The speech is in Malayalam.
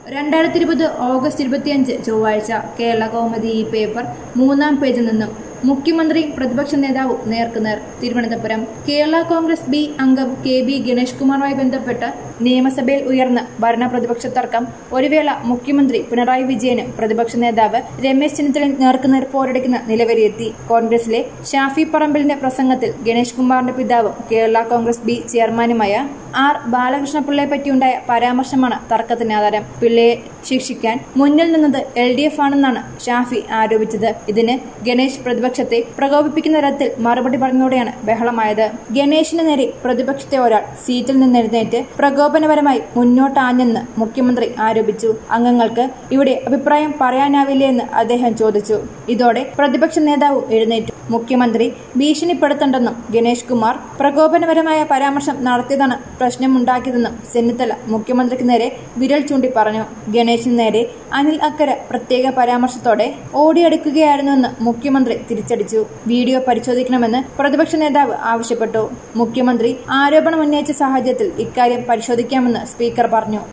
രണ്ടായിരത്തി ഇരുപത് ഓഗസ്റ്റ് ഇരുപത്തിയഞ്ച് ചൊവ്വാഴ്ച കേരള കൗമുദി ഈ പേപ്പർ മൂന്നാം പേജിൽ നിന്നും മുഖ്യമന്ത്രി പ്രതിപക്ഷ നേതാവും നേർക്കുനേർ തിരുവനന്തപുരം കേരള കോൺഗ്രസ് ബി അംഗം കെ ബി ഗണേഷ് കുമാറുമായി ബന്ധപ്പെട്ട് നിയമസഭയിൽ ഉയർന്ന ഭരണ പ്രതിപക്ഷ തർക്കം ഒരു വേള മുഖ്യമന്ത്രി പിണറായി വിജയനും പ്രതിപക്ഷ നേതാവ് രമേശ് ചെന്നിത്തലയും നേർക്കുനേർ പോരടിക്കുന്ന നിലവരെയെത്തി കോൺഗ്രസിലെ ഷാഫി പറമ്പലിന്റെ പ്രസംഗത്തിൽ ഗണേഷ് കുമാറിന്റെ പിതാവും കേരള കോൺഗ്രസ് ബി ചെയർമാനുമായ ആർ ബാലകൃഷ്ണപിള്ളയെ പറ്റിയുണ്ടായ പരാമർശമാണ് തർക്കത്തിന് ആധാരം പിള്ളയെ ശിക്ഷിക്കാൻ മുന്നിൽ നിന്നത് എൽ ഡി എഫ് ആണെന്നാണ് ഷാഫി ആരോപിച്ചത് ഇതിന് ഗണേഷ് പ്രതിപക്ഷത്തെ പ്രകോപിപ്പിക്കുന്ന തരത്തിൽ മറുപടി പറഞ്ഞതോടെയാണ് ബഹളമായത് ഗണേഷിന് നേരെ പ്രതിപക്ഷത്തെ ഒരാൾ സീറ്റിൽ നിന്ന് എഴുന്നേറ്റ് പ്രകോപനപരമായി മുന്നോട്ടാഞ്ഞെന്ന് മുഖ്യമന്ത്രി ആരോപിച്ചു അംഗങ്ങൾക്ക് ഇവിടെ അഭിപ്രായം പറയാനാവില്ലേ എന്ന് അദ്ദേഹം ചോദിച്ചു ഇതോടെ പ്രതിപക്ഷ നേതാവും എഴുന്നേറ്റു മുഖ്യമന്ത്രി ഭീഷണിപ്പെടുത്തണ്ടെന്നും ഗണേഷ് കുമാർ പ്രകോപനപരമായ പരാമർശം നടത്തിയതാണ് പ്രശ്നമുണ്ടാക്കിയതെന്നും ചെന്നിത്തല മുഖ്യമന്ത്രിക്ക് നേരെ വിരൽ ചൂണ്ടി പറഞ്ഞു ഗണേശിന് നേരെ അനിൽ അക്കര പ്രത്യേക പരാമർശത്തോടെ ഓടിയെടുക്കുകയായിരുന്നുവെന്ന് മുഖ്യമന്ത്രി തിരിച്ചടിച്ചു വീഡിയോ പരിശോധിക്കണമെന്ന് പ്രതിപക്ഷ നേതാവ് ആവശ്യപ്പെട്ടു മുഖ്യമന്ത്രി ആരോപണം ഉന്നയിച്ച സാഹചര്യത്തിൽ ഇക്കാര്യം പരിശോധിക്കാമെന്ന് സ്പീക്കർ പറഞ്ഞു